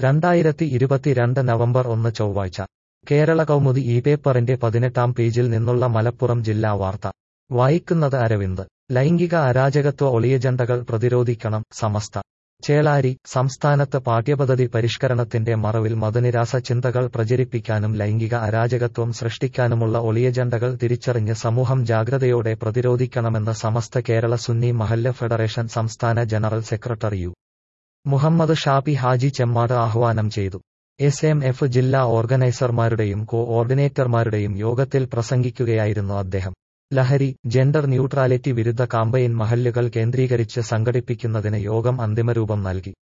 രണ്ടായിരത്തി ഇരുപത്തിരണ്ട് നവംബർ ഒന്ന് ചൊവ്വാഴ്ച കേരള കൗമുദി ഈ പേപ്പറിന്റെ പതിനെട്ടാം പേജിൽ നിന്നുള്ള മലപ്പുറം ജില്ലാ വാർത്ത വായിക്കുന്നത് അരവിന്ദ് ലൈംഗിക അരാജകത്വ ഒളിയജണ്ടകൾ പ്രതിരോധിക്കണം സമസ്ത ചേളാരി സംസ്ഥാനത്ത് പാഠ്യപദ്ധതി പരിഷ്കരണത്തിന്റെ മറവിൽ മതനിരാസ ചിന്തകൾ പ്രചരിപ്പിക്കാനും ലൈംഗിക അരാജകത്വം സൃഷ്ടിക്കാനുമുള്ള ഒളിയജണ്ടകൾ തിരിച്ചറിഞ്ഞ് സമൂഹം ജാഗ്രതയോടെ പ്രതിരോധിക്കണമെന്ന് സമസ്ത കേരള സുന്നി മഹല്ല് ഫെഡറേഷൻ സംസ്ഥാന general secretary U Muhammad Shafi Haji Chemmad ആഹ്വാനം ചെയ്തു എസ് എം എഫ് ജില്ലാ ഓർഗനൈസർമാരുടെയും കോ ഓർഡിനേറ്റർമാരുടെയും യോഗത്തിൽ പ്രസംഗിക്കുകയായിരുന്നു അദ്ദേഹം ലഹരി ജെൻഡർ ന്യൂട്രാലിറ്റി വിരുദ്ധ കാമ്പയിൻ മഹല്ലുകൾ കേന്ദ്രീകരിച്ച് സംഘടിപ്പിക്കുന്നതിന് യോഗം അന്തിമരൂപം നൽകി